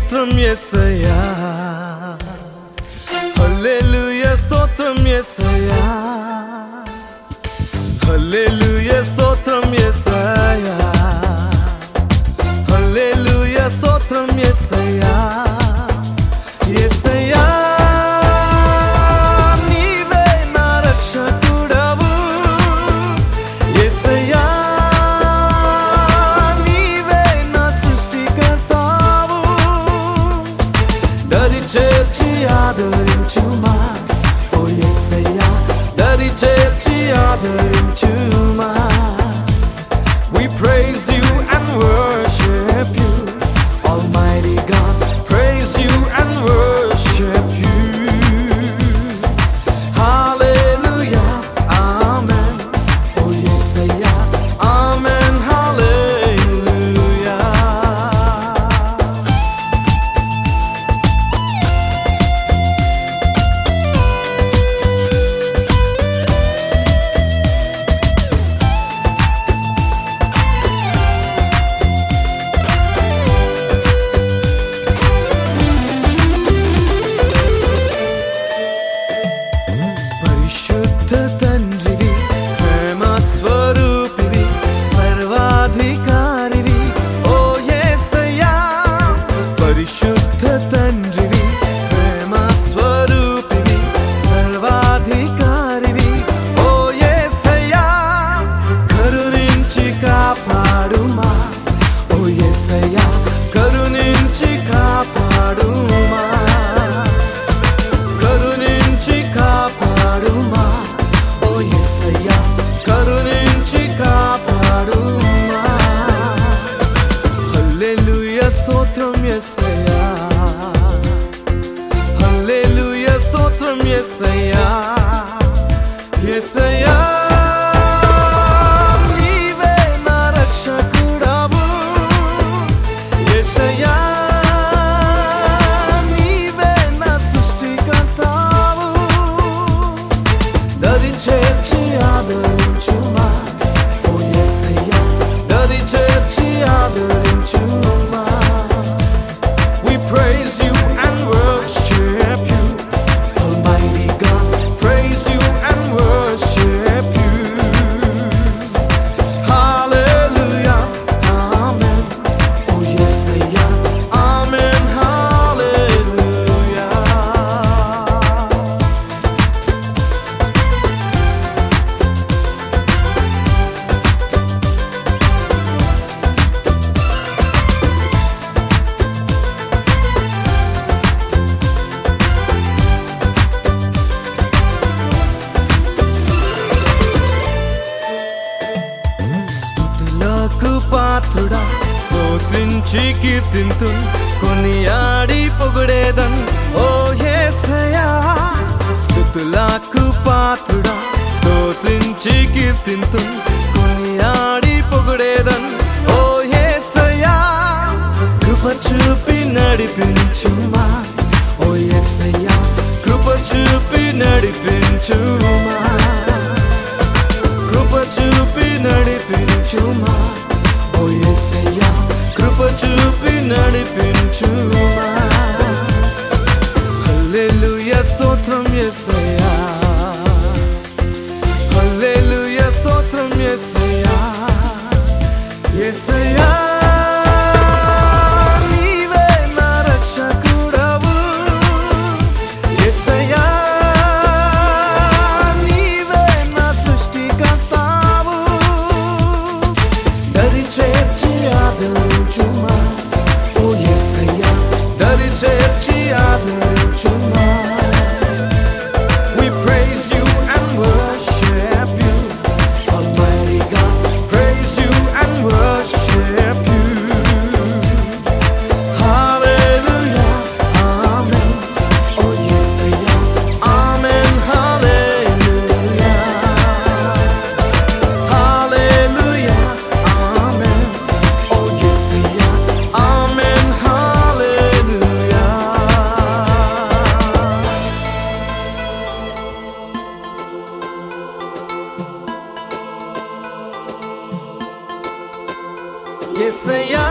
స్తోత్రం ఎస్సయ్యా హల్లెలూయ స్తోత్రం ఎస్సయ్యా హల్లెలూయ స్తోత్రం ఎస్సయ్యా హల్లెలూయ స్తోత్రం ఎస్సయ్యా ఎస్సయ్యా నీవే నా రక్షకుడవు ఎస్సయ్యా నీవే నా సృష్టికర్తావు దరి చేర్చి ఆదరించుమా ఓ ఎస్సయ్యా దరి చేర్చి ఆదరించుమా We praise you and worship you Almighty God praise you and worship you Hallelujah Amen Oh yes yeah Amen Hallelujah పరిశుద్ధ తండ్రివి ప్రేమ స్వరూపివి సర్వాధికారివి ఓ యేసయ్యా పరిశుద్ధ తండ్రివి ప్రేమ స్వరూపివి సర్వాధికారివి ఓ యేసయ్యా కరుణించి కాపాడుమా ఓ యేసయ్యా కరుణించి కాపాడుమా కరుణించి కాపాడుమా ఓ ఎస్సయ్యా కరుణించి కాపాడుమా హల్లెలూయ స్తోత్రం ఎస్సయ్యా హల్లెలూయ స్తోత్రం ఎస్సయ్యా ఎస్సయ్యా నీవే నా రక్షకుడవు ఎస్సయ్యా నీవే నా సృష్టికర్తావు దరి చేర్చి ఆదరించుమా ఓ యేసయ్యా దరి చేర్చి ఆదరించుమా We praise you and worship you Almighty God praise you and worship you Hallelujah Amen Oh Yesayya Amen Hallelujah స్తుతులకు పాత్రుడా స్తోత్రించి కీర్తింతు కొనియాడి పొగడేదన్ ఓ యేసయ్యా స్తుతులకు పాత్రుడా స్తోత్రించి కీర్తింతు కొనియాడి పొగడేదన్ ఓ యేసయ్యా కృప చూపి నడిపించుమా ఓ యేసయ్యా కృప చూపి నడిపించుమా కృప చూపి నడిపించుమా ఓ యేసయ్యా కృప చూపి నడిపించుమా హల్లెలూయ స్తోత్రం యేసయ్యా హల్లెలూయ స్తోత్రం యేసయ్యా యేసయ్యా నీవే నా రక్షకుడవు యేసయ్యా నీవే నా సృష్టికర్తావు దరి చేర్చి ఆదరించుమా ఓ యేసయ్యా దరి చేర్చి ఆదరించుమా We praise you and worship you Almighty God praise you and worship you Hallelujah Amen Oh Yesayya Amen Hallelujah Hallelujah, Amen. Oh yes, yeah, Amen. Hallelujah. Yes, yeah.